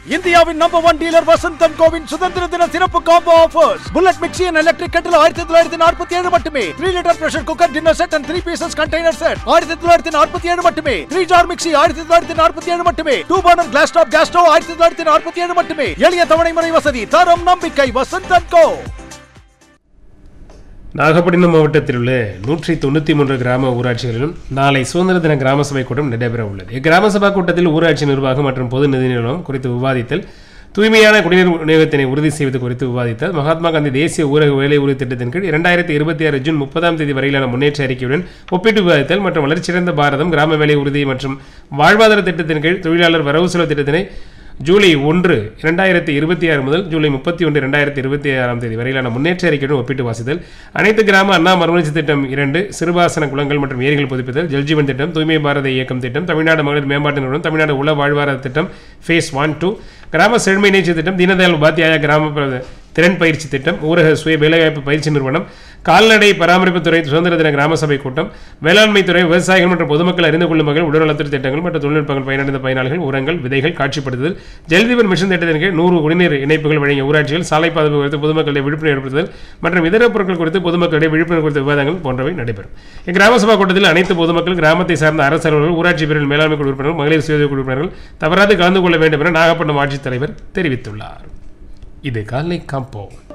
இந்தியாவின் number one dealer Vasanthan கோவின் சுதந்திர தின சிறப்பு combo offers bullet mixie and electric கட்டில் ஆயிரத்தி தொள்ளாயிரத்தி நாற்பத்தி ஏழு மட்டுமே three litre pressure cooker dinner set and three pieces container set ஆயிரத்தி தொள்ளாயிரத்தி நாற்பத்தி ஏழு மட்டுமே த்ரீ ஜார் மிக்சி ஆயிரத்தி தொள்ளாயிரத்தி நாற்பத்தி ஏழு மட்டுமே two burner glass top gas stove ஆயிரத்தி தொள்ளாயிரத்தி நாற்பத்தி ஏழு மட்டுமே எளிய தவணை முறை வசதி தரம் நம்பிக்கை வசந்தன் கோ நாகப்பட்டினம் மாவட்டத்தில் உள்ள நூற்றி தொண்ணூற்றி மூன்று கிராம ஊராட்சிகளிலும் நாளை சுதந்திர தின கிராம சபை கூட்டம் நடைபெற உள்ளது இக்கிராம சபா கூட்டத்தில் ஊராட்சி நிர்வாகம் மற்றும் பொது நிதி நிறுவனம் குறித்து விவாதித்தல் தூய்மையான குடிநீர் விநியோகத்தினை உறுதி செய்வது குறித்து விவாதித்தல் மகாத்மா காந்தி தேசிய ஊரக வேலை உறுதி திட்டத்தின் கீழ் இரண்டாயிரத்தி இருபத்தி ஆறு ஜூன் முப்பதாம் தேதி வரையிலான முன்னேற்ற அறிக்கையுடன் ஒப்பிட்டு விவாதித்தல் மற்றும் வளர்ச்சியடைந்த பாரதம் கிராம வேலை உறுதி மற்றும் வாழ்வாதார திட்டத்தின் கீழ் தொழிலாளர் வரவு செலவு திட்டத்தினை ஜூலை ஒன்று இரண்டாயிரத்தி இருபத்தி ஆறு முதல் ஜூலை முப்பத்தி ஒன்று இரண்டாயிரத்தி இருபத்தி ஆறாம் தேதி வரையிலான முன்னேற்ற அறிக்கையுடன் ஒப்பிட்டு வாசித்தல் அனைத்து கிராம அண்ணா மறுமலர்ச்சி திட்டம் இரண்டு சிறுபாசன குளங்கள் மற்றும் ஏரிகள் புதுப்பித்தல் ஜல்ஜீவன் திட்டம் தூய்மை பாரத இயக்கம் திட்டம் தமிழ்நாடு மகளிர் மேம்பாட்டு நிறுவனம் தமிழ்நாடு உள வாழ்வாதார திட்டம் ஃபேஸ் ஒன் டூ கிராம செழுமை நீட்சி திட்டம் தீனதயாள் உபாத்தியாய கிராம பிர- திறன் பயிற்சி திட்டம் ஊரக சுய வேலைவாய்ப்பு பயிற்சி நிறுவனம் கால்நடை பராமரிப்புத்துறை சுதந்திர தின கிராம சபை கூட்டம் வேளாண்மை துறை விவசாயிகள் மற்றும் பொதுமக்கள் அறிந்து கொள்ளும் வகையில் உடல்நலத்துறை திட்டங்கள் மற்றும் தொழில்நுட்பங்கள் பயனடைந்த பயனாளிகள் உரங்கள் விதைகள் காட்சிப்படுத்துதல் ஜல்ஜீவன் மிஷன் திட்டத்தின் கீழ் நூறு குடிநீர் இணைப்புகள் வழங்கிய ஊராட்சிகள் சாலை பாதுகாப்பு குறித்து பொதுமக்களிடையே விழிப்புணர்வு ஏற்படுத்துதல் மற்றும் இதர பொருட்கள் குறித்து பொதுமக்களிடையே விழிப்புணர்வு குறித்த விவாதங்கள் போன்றவை நடைபெறும் இக்கிராம சபா கூட்டத்தில் அனைத்து பொதுமக்கள் கிராமத்தை சார்ந்த அரசு அலுவலர்கள் ஊராட்சி பிரிவில் மேலாண்மை குழு உறுப்பினர்கள் மகளிர் சுய குழு உறுப்பினர்கள் தவறாது கலந்து கொள்ள வேண்டும் என நாகப்பட்டினம் ஆட்சித்தலைவர் தெரிவித்துள்ளார் இது காலை காம்போ